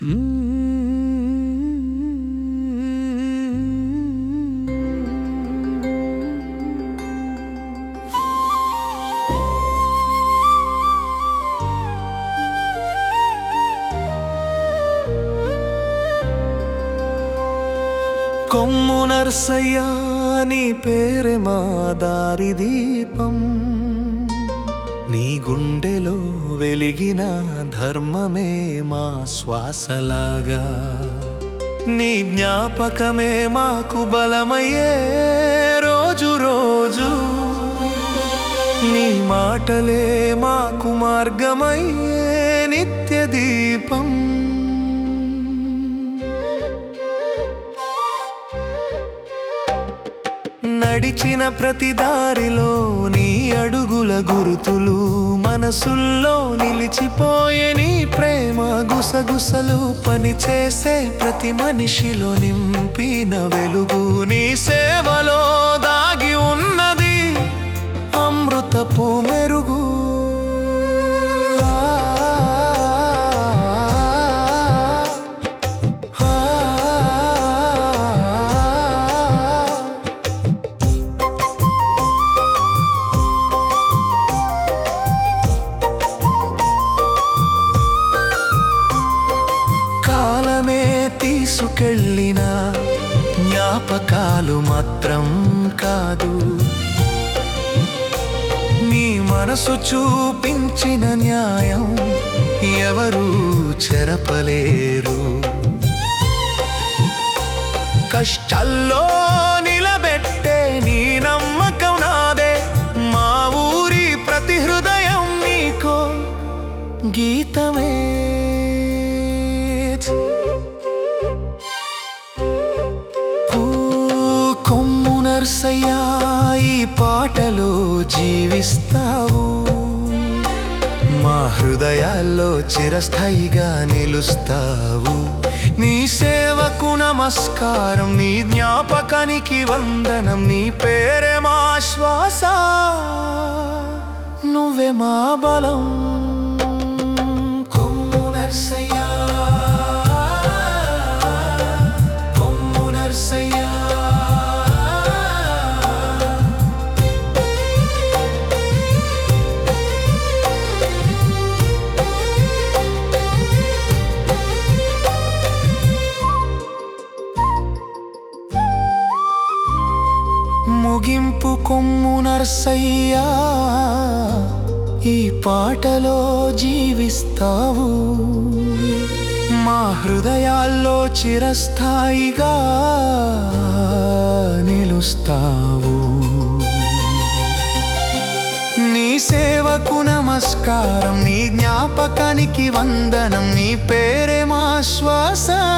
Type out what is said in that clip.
కొమ్ము నర్సయ్య నీ పేరే మా దారి దీపం నీ గుండెలో వెలిగిన ధర్మమే మా శ్వాసలాగా నీ జ్ఞాపకమే మాకు బలమయ్యే రోజు రోజు నీ మాటలే మాకు మార్గమయ్యే నిత్య దీపం నడిచిన ప్రతి దారిలో నీ అడుగుల గురుతులు మనసుల్లో నిలిచిపోయే నీ ప్రేమ గుసగుసలు పనిచేసే ప్రతి మనిషిలో నింపిన వెలుగు నీ సేవలో దాగి ఉన్నది అమృతపు మెరుగు కాలమే తీసుకెళ్ళిన జ్ఞాపకాలు మాత్రం కాదు నీ మనసు చూపించిన న్యాయం ఎవరు చెరపలేరు కష్టాల్లో నిలబెట్టే నీ నమ్మకం నాదే మా ఊరి ప్రతి హృదయం నీకో గీతమే ఓ కొమ్ము నర్సయ్యా ఈ పాటలో జీవిస్తావు మా హృదయాల్లో చిరస్థాయిగా నిలుస్తావు నీ సేవకు నమస్కారం నీ జ్ఞాపకానికి వందనం నీ పేరే మా శ్వాస నువ్వే మా బలం కొమ్ము నర్సయ్యా కొమ్ము నర్సయ్యా ముగింపు కొమ్ము నర్సయ్యా ఈ పాటలో జీవిస్తావు మా హృదయాల్లో చిరస్థాయిగా నిలుస్తావు నీ సేవకు నమస్కారం నీ జ్ఞాపకానికి వందనం నీ పేరే మా శ్వాస